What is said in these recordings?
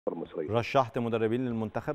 المصريه رشحت مدربين للمنتخب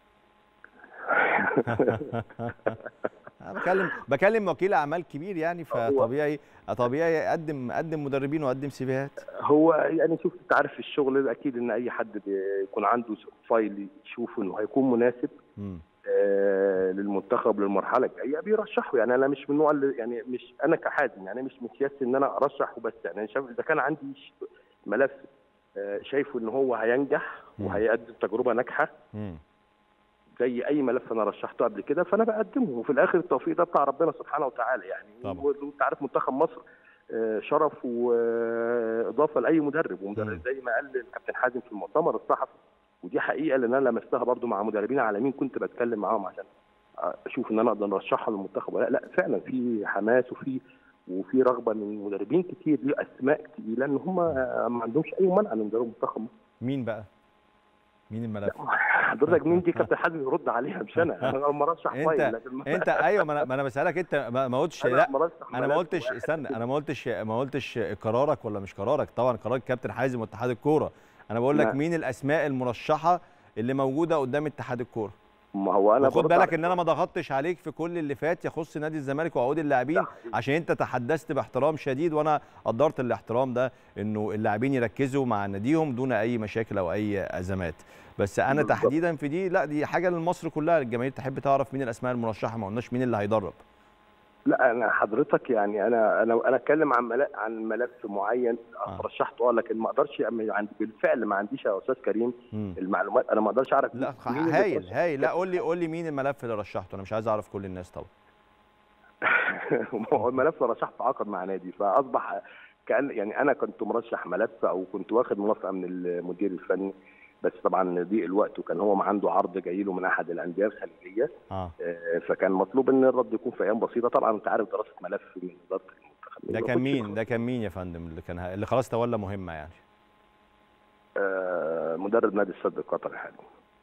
انا بكلم بكلم وكيل اعمال كبير يعني فطبيعي طبيعي اقدم اقدم مدربين واقدم سيفيهات هو يعني شوف انت عارف في الشغل اكيد ان اي حد بيكون عنده فايل يشوف انه هيكون مناسب مم. آه للمنتخب للمرحله الجايه بيرشحه يعني انا مش من النوع اللي يعني مش انا كحازم يعني مش مقياس ان انا ارشح وبس يعني انا شايف اذا كان عندي ش- ملف آه شايفه ان هو هينجح مم. وهيقدم تجربه ناجحه مم. زي اي ملف انا رشحته قبل كده فانا بقدمه وفي الاخر التوفيق ده بتاع ربنا سبحانه وتعالى يعني طبعا. وانت عارف منتخب مصر آه، شرف واضافه لاي مدرب مم. ومدرب زي ما قال الكابتن حازم في المؤتمر الصحفي ودي حقيقه لان انا لمستها برضو مع مدربين عالميين كنت بتكلم معاهم عشان اشوف ان انا اقدر ارشحها للمنتخب ولا لا فعلا في حماس وفي وفي رغبه من مدربين كتير ليه اسماء تقيله ان هم ما عندهمش اي مانع ان يدربوا منتخب مصر مين بقى مين الملف حضرتك مين دي كابتن حازم يرد عليها مش انا انا لما ارشح انت فايل لكن ما- انت ايوه ما انا ما انا بسالك انت ما ما قلتش أنا لا لما أرشح انا ما ملف قلتش واحد استنى انا ما قلتش ما قلتش قرارك ولا مش قرارك طبعا قرار كابتن حازم واتحاد الكوره انا بقول لك لا. مين الاسماء المرشحه اللي موجوده قدام اتحاد الكوره ما هو انا وخد برد بالك على- ان انا ما ضغطتش عليك في كل اللي فات يخص نادي الزمالك وعقود اللاعبين ده حقيقي. عشان انت تحدثت باحترام شديد وانا قدرت الاحترام ده انه اللاعبين يركزوا مع ناديهم دون اي مشاكل او اي ازمات بس انا بالظبط. تحديدا في دي لا دي حاجه لمصر كلها الجماهير تحب تعرف مين الاسماء المرشحه ما قلناش مين اللي هيدرب لا انا حضرتك يعني انا انا انا اتكلم عن ملف عن ملف معين آه. رشحته اه لكن ما اقدرش أم- عند بالفعل ما عنديش يا استاذ كريم مم. المعلومات انا ما اقدرش اعرف لا مين اللي هايل ترشح. هايل لا قول لي قول لي مين الملف اللي رشحته انا مش عايز اعرف كل الناس طبعا هو الملف اللي رشحته عقد مع نادي فاصبح كان يعني انا كنت مرشح ملف او كنت واخد موافقه من المدير الفني بس طبعا ضيق الوقت وكان هو عنده عرض جاي له من احد الانديه الخليجيه اه آه، فكان مطلوب ان الرد يكون في ايام بسيطه طبعا انت عارف دراسه ملف من اداره المنتخب ده كان مين ده كان مين يا فندم اللي كان اللي خلاص تولى مهمه يعني آه، مدرب نادي السد القطري حاليا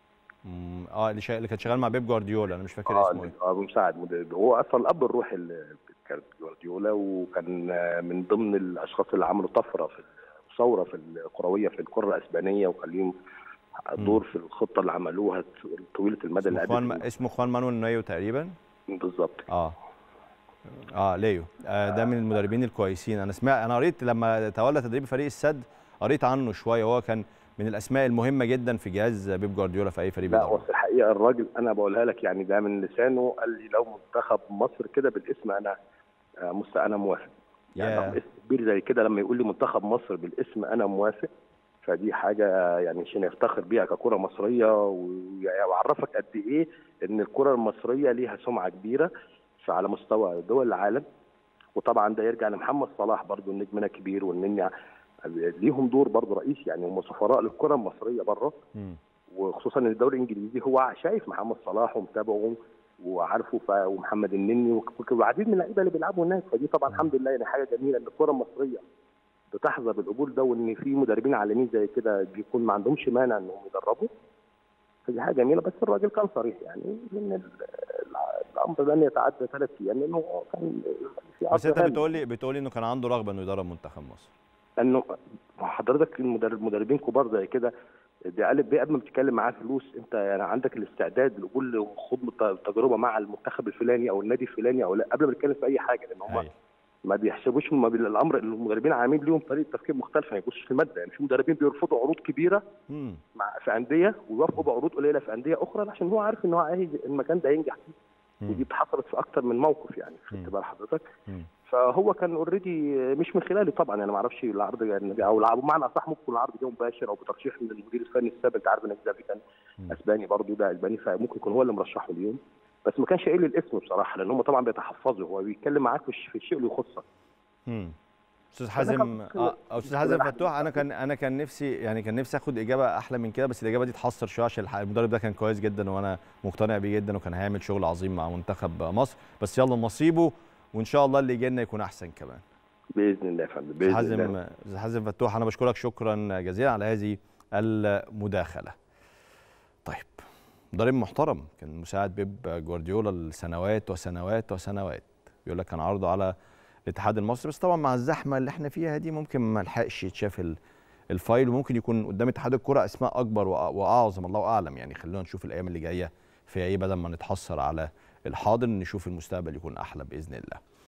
مم، اه اللي, شا... اللي كان شغال مع بيب جوارديولا انا مش فاكر اه اسمه ايه اه مساعد مدرب هو اصلا الاب الروحي لبيب جوارديولا وكان آه، من ضمن الاشخاص اللي عملوا طفره في ثوره في الكرويه في الكره الاسبانيه وكان ليهم دور في الخطه اللي عملوها طويله المدى اللي اسمه خوان أدت اسمه خوان مانويل نويو تقريبا بالظبط اه اه ليو آه ده من المدربين الكويسين انا سمعت انا قريت لما تولى تدريب فريق السد قريت عنه شويه وهو كان من الاسماء المهمه جدا في جهاز بيب جوارديولا في اي فريق لا بيدربه بس الحقيقه الراجل انا بقولها لك يعني ده من لسانه قال لي لو منتخب مصر كده بالاسم انا آه، مست انا موافق يعني ياه. لو اسم كبير زي كده لما يقول لي منتخب مصر بالاسم انا موافق فدي حاجه يعني عشان يفتخر بيها ككره مصريه ويعني ويعرفك قد ايه ان الكره المصريه ليها سمعه كبيره على مستوى دول العالم وطبعا ده يرجع لمحمد صلاح برضو نجمنا كبير والنني ليهم دور برضو رئيسي يعني هم سفراء للكره المصريه بره مم. وخصوصا ان الدوري الانجليزي هو شايف محمد صلاح ومتابعه وعارفه ف... ومحمد النني وك- وعديد من اللعيبه اللي بيلعبوا هناك فدي طبعا الحمد لله يعني حاجه جميله ان الكره المصريه بتحظى بالقبول ده وان في مدربين عالميين زي كده بيكون ما عندهمش مانع انهم يدربوا فدي حاجه جميله بس الراجل كان صريح يعني ان ال- الع- الامر لن يتعدى ثلاث ايام لانه هو كان في بس انت عرض بتقول لي بتقول لي انه كان عنده رغبه انه يدرب منتخب مصر انه حضرتك المدرب مدربين كبار زي كده دي قالب بيه قبل ما بتتكلم معاه فلوس انت يعني عندك الاستعداد لقبول خوض الت- تجربه مع المنتخب الفلاني او النادي الفلاني او لا قبل ما نتكلم في اي حاجه لان هم هايل. ما بيحسبوش ما بي... الامر المدربين عاملين ليهم طريقه تفكير مختلفه ما يبصوش في الماده يعني في مدربين بيرفضوا عروض كبيره مم. مع في انديه ويوافقوا بعروض قليله في انديه اخرى عشان هو عارف ان هو عايز المكان ده ينجح فيه مم. ودي حصلت في اكتر من موقف يعني مم. خدت بال حضرتك مم. فهو كان اوريدي مش من خلالي طبعا انا ما اعرفش العرض يعني او العرض بمعنى اصح ممكن العرض جه مباشر او بترشيح من المدير الفني السابق انت عارف ان الزافي كان مم. اسباني برضه ده اسباني فممكن يكون هو اللي مرشحه اليوم بس ما كانش قايل لي الاسم بصراحه لان هم طبعا بيتحفظوا هو بيتكلم معاك في الش- في الشيء اللي يخصك مم. استاذ حازم اه استاذ حازم فتوح انا كان انا كان نفسي يعني كان نفسي اخد اجابه احلى من كده بس الاجابه دي اتحصر شويه عشان الح- المدرب ده كان كويس جدا وانا مقتنع بيه جدا وكان هيعمل شغل عظيم مع منتخب مصر بس يلا نصيبه وان شاء الله اللي يجي لنا يكون احسن كمان باذن الله يا فندم استاذ باذن حازم الله استاذ حازم فتوح انا بشكرك شكرا جزيلا على هذه المداخله طيب مدرب محترم كان مساعد بيب جوارديولا لسنوات وسنوات وسنوات بيقول لك كان عرضه على الاتحاد المصري بس طبعا مع الزحمه اللي احنا فيها دي ممكن ما لحقش يتشاف ال- الفايل وممكن يكون قدام اتحاد الكره اسماء اكبر واعظم الله اعلم يعني خلونا نشوف الايام اللي جايه في ايه بدل ما نتحسر على الحاضر نشوف المستقبل يكون احلى باذن الله